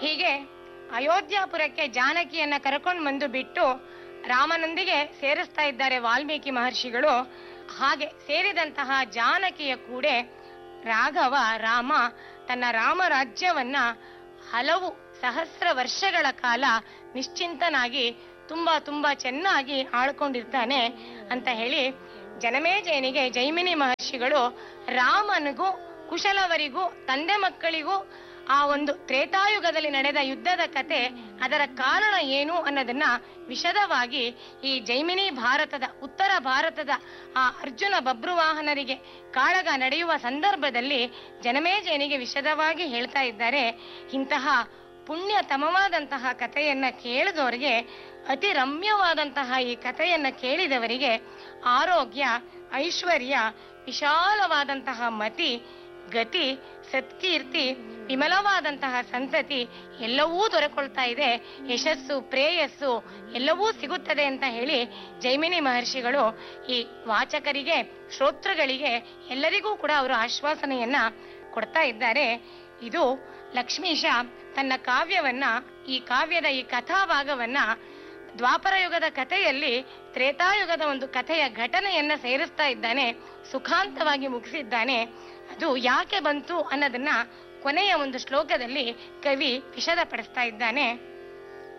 ಹೀಗೆ ಅಯೋಧ್ಯಾಪುರಕ್ಕೆ ಜಾನಕಿಯನ್ನ ಕರ್ಕೊಂಡು ಬಂದು ಬಿಟ್ಟು ರಾಮನೊಂದಿಗೆ ಸೇರಿಸ್ತಾ ಇದ್ದಾರೆ ವಾಲ್ಮೀಕಿ ಮಹರ್ಷಿಗಳು ಹಾಗೆ ಸೇರಿದಂತಹ ಜಾನಕಿಯ ಕೂಡೆ ರಾಘವ ರಾಮ ತನ್ನ ರಾಮರಾಜ್ಯವನ್ನ ಹಲವು ಸಹಸ್ರ ವರ್ಷಗಳ ಕಾಲ ನಿಶ್ಚಿಂತನಾಗಿ ತುಂಬಾ ತುಂಬಾ ಚೆನ್ನಾಗಿ ಆಳ್ಕೊಂಡಿರ್ತಾನೆ ಅಂತ ಹೇಳಿ ಜನಮೇಜಯನಿಗೆ ಜೈಮಿನಿ ಮಹರ್ಷಿಗಳು ರಾಮನಿಗೂ ಕುಶಲವರಿಗೂ ತಂದೆ ಮಕ್ಕಳಿಗೂ ಆ ಒಂದು ತ್ರೇತಾಯುಗದಲ್ಲಿ ನಡೆದ ಯುದ್ಧದ ಕತೆ ಅದರ ಕಾರಣ ಏನು ಅನ್ನೋದನ್ನ ವಿಶದವಾಗಿ ಈ ಜೈಮಿನಿ ಭಾರತದ ಉತ್ತರ ಭಾರತದ ಆ ಅರ್ಜುನ ಬಬ್ರುವಾಹನರಿಗೆ ಕಾಳಗ ನಡೆಯುವ ಸಂದರ್ಭದಲ್ಲಿ ಜನಮೇಜಯನಿಗೆ ವಿಶದವಾಗಿ ಹೇಳ್ತಾ ಇದ್ದಾರೆ ಇಂತಹ ಪುಣ್ಯತಮವಾದಂತಹ ಕಥೆಯನ್ನ ಕೇಳಿದವರಿಗೆ ಅತಿ ರಮ್ಯವಾದಂತಹ ಈ ಕಥೆಯನ್ನ ಕೇಳಿದವರಿಗೆ ಆರೋಗ್ಯ ಐಶ್ವರ್ಯ ವಿಶಾಲವಾದಂತಹ ಮತಿ ಗತಿ ಸತ್ಕೀರ್ತಿ ವಿಮಲವಾದಂತಹ ಸಂತತಿ ಎಲ್ಲವೂ ದೊರೆಕೊಳ್ತಾ ಇದೆ ಯಶಸ್ಸು ಪ್ರೇಯಸ್ಸು ಎಲ್ಲವೂ ಸಿಗುತ್ತದೆ ಅಂತ ಹೇಳಿ ಜೈಮಿನಿ ಮಹರ್ಷಿಗಳು ಈ ವಾಚಕರಿಗೆ ಶ್ರೋತೃಗಳಿಗೆ ಎಲ್ಲರಿಗೂ ಕೂಡ ಅವರು ಆಶ್ವಾಸನೆಯನ್ನ ಕೊಡ್ತಾ ಇದ್ದಾರೆ ಇದು ಲಕ್ಷ್ಮೀಶ ತನ್ನ ಕಾವ್ಯವನ್ನ ಈ ಕಾವ್ಯದ ಈ ಕಥಾಭಾಗವನ್ನ ದ್ವಾಪರ ಯುಗದ ಕಥೆಯಲ್ಲಿ ತ್ರೇತಾಯುಗದ ಒಂದು ಕಥೆಯ ಘಟನೆಯನ್ನ ಸೇರಿಸ್ತಾ ಇದ್ದಾನೆ ಸುಖಾಂತವಾಗಿ ಮುಗಿಸಿದ್ದಾನೆ ಅದು ಯಾಕೆ ಬಂತು ಅನ್ನೋದನ್ನ ಕೊನೆಯ ಒಂದು ಶ್ಲೋಕದಲ್ಲಿ ಕವಿ ವಿಷದಪಡಿಸ್ತಾ ಇದ್ದಾನೆ